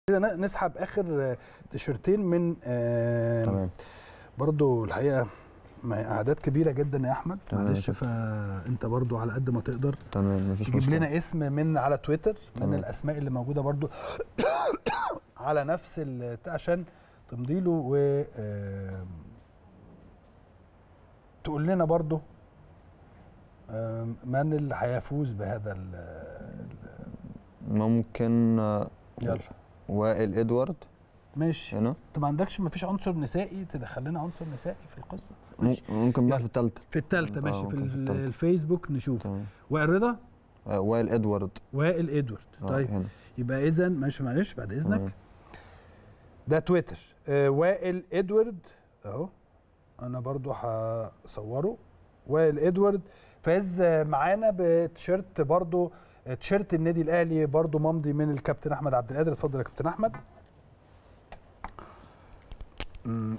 كده نسحب اخر تيشرتين من آه تمام برضو الحقيقه ما- اعداد كبيره جدا يا احمد تمام معلش يا فانت برضو على قد ما تقدر تمام مفيش تجيب مشكله لنا اسم من على تويتر من تمام. الاسماء اللي موجوده برضو على نفس البتاع عشان تمضي له و آم، تقول لنا برضو آم، من اللي هيفوز بهذا ال- ال- ممكن آه، يلا وائل ادوارد ماشي هنا انت ما عندكش ما فيش عنصر نسائي تدخل لنا عنصر نسائي في القصه مم- ماشي ممكن بقى يلا. في الثالثه في الثالثه آه، ماشي في ممكن في ال- التالتة. الفيسبوك نشوف تمام وائل رضا آه، وائل ادوارد وائل ادوارد آه، طيب هنا يبقى اذا ماشي معلش بعد اذنك تمام. ده تويتر آه وائل ادوارد اهو انا برضو هصوره وائل ادوارد فاز آه، معانا بتيشيرت برضو آه، تيشيرت النادي الاهلي برضو ممضي من الكابتن احمد عبد القادر اتفضل يا كابتن احمد مم.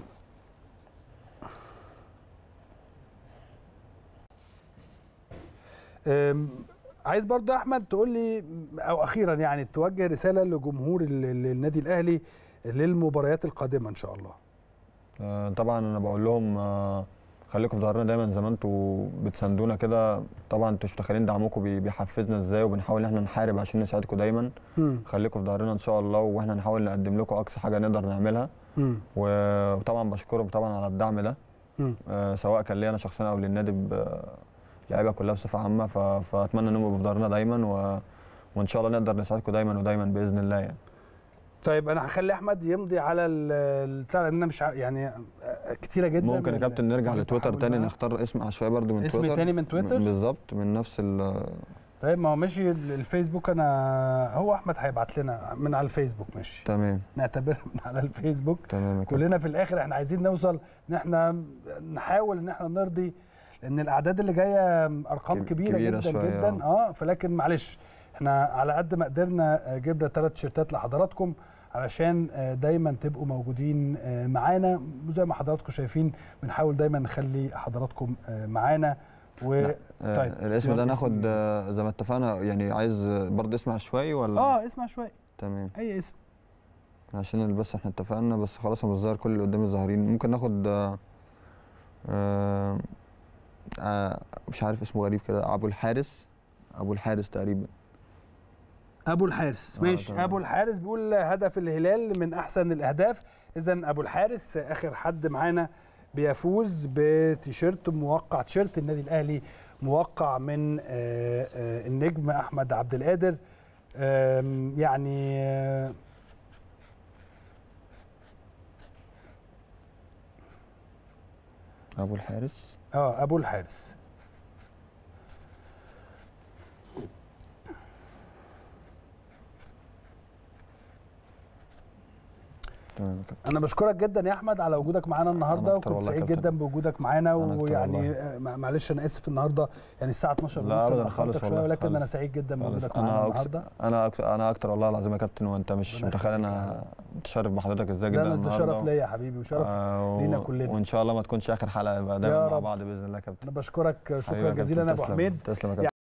أم، عايز برضو يا احمد تقول لي او اخيرا يعني توجه رساله لجمهور ال- ال- النادي الاهلي للمباريات القادمه ان شاء الله آه، طبعا انا بقول لهم آه، خليكم في ظهرنا دايما زي ما انتوا بتساندونا كده طبعا انتوا مش متخيلين دعمكم بي- بيحفزنا ازاي وبنحاول ان احنا نحارب عشان نساعدكم دايما مم. خليكم في ظهرنا ان شاء الله واحنا نحاول نقدم لكم اقصى حاجه نقدر نعملها مم. وطبعا بشكرهم طبعا على الدعم ده مم. آه، سواء كان ليا انا شخصيا او للنادي ب- اللعيبه كلها بصفه عامه ف- فاتمنى انهم يبقوا في ظهرنا دايما و... وان شاء الله نقدر نساعدكم دايما ودايما باذن الله يعني طيب انا هخلي احمد يمضي على ال- البتاع لان انا مش ع- يعني آه، كتيره جدا ممكن يا من- كابتن نرجع اللي لتويتر بحاول تاني بقى. نختار اسم عشوائي برضو من اسم تويتر تاني من تويتر؟ م- بالظبط من نفس ال طيب ما هو ماشي ال- الفيسبوك انا هو احمد هيبعت لنا من على الفيسبوك ماشي تمام نعتبرها من على الفيسبوك تمام يا كابتن كلنا في الاخر احنا عايزين نوصل ان احنا نحاول ان احنا نرضي لان الاعداد اللي جايه ارقام كب- كبيره, كبيرة جدا شوية، جدا اه فلكن معلش احنا على قد ما قدرنا آه، جبنا ثلاث تيشيرتات لحضراتكم علشان آه، دايما تبقوا موجودين آه، معانا وزي ما حضراتكم شايفين بنحاول دايما نخلي حضراتكم آه، معانا و لا. آه، طيب، الاسم ده يلا ناخد اسم. آه، زي ما اتفقنا يعني عايز آه، برضه اسم عشوائي ولا اه اسمع شويه تمام اي اسم عشان بس احنا اتفقنا بس خلاص انا بالظاهر كل اللي قدامي ظاهرين ممكن ناخد آه، آه، آه، مش عارف اسمه غريب كده ابو الحارس ابو الحارس تقريبا ابو الحارس آه، ماشي تمام. ابو الحارس بيقول هدف الهلال من احسن الاهداف اذا ابو الحارس اخر حد معانا بيفوز بتيشيرت موقع تيشيرت النادي الاهلي موقع من آه، آه، النجم احمد عبد القادر آم، يعني آه، ابو الحارس اه ابو الحارس تمام يا كابتن انا بشكرك جدا يا احمد على وجودك معانا النهارده أكتر وكنت والله يا سعيد كابتن. جدا بوجودك معانا أنا أكتر ويعني والله. آه، مع- معلش انا اسف النهارده يعني الساعه 12 لا ونص أبداً أنا خالص أخرتك شويه والله، ولكن انا خالص. سعيد جدا خالص. بوجودك معانا انا النهارده أكتر انا أكتر انا اكتر والله العظيم يا كابتن وانت مش ربنا متخيل يخليك انا متشرف بحضرتك ازاي ده جدا أنا ده النهارده شرف ليا يا حبيبي وشرف آه، لينا و- كلنا. وان شاء الله ما تكونش اخر حلقه يبقى يا دايما مع رب. بعض باذن الله يا كابتن انا بشكرك حبيبي شكرا يا كابتن، جزيلا يا ابو تسلم. حميد تسلم يا كابتن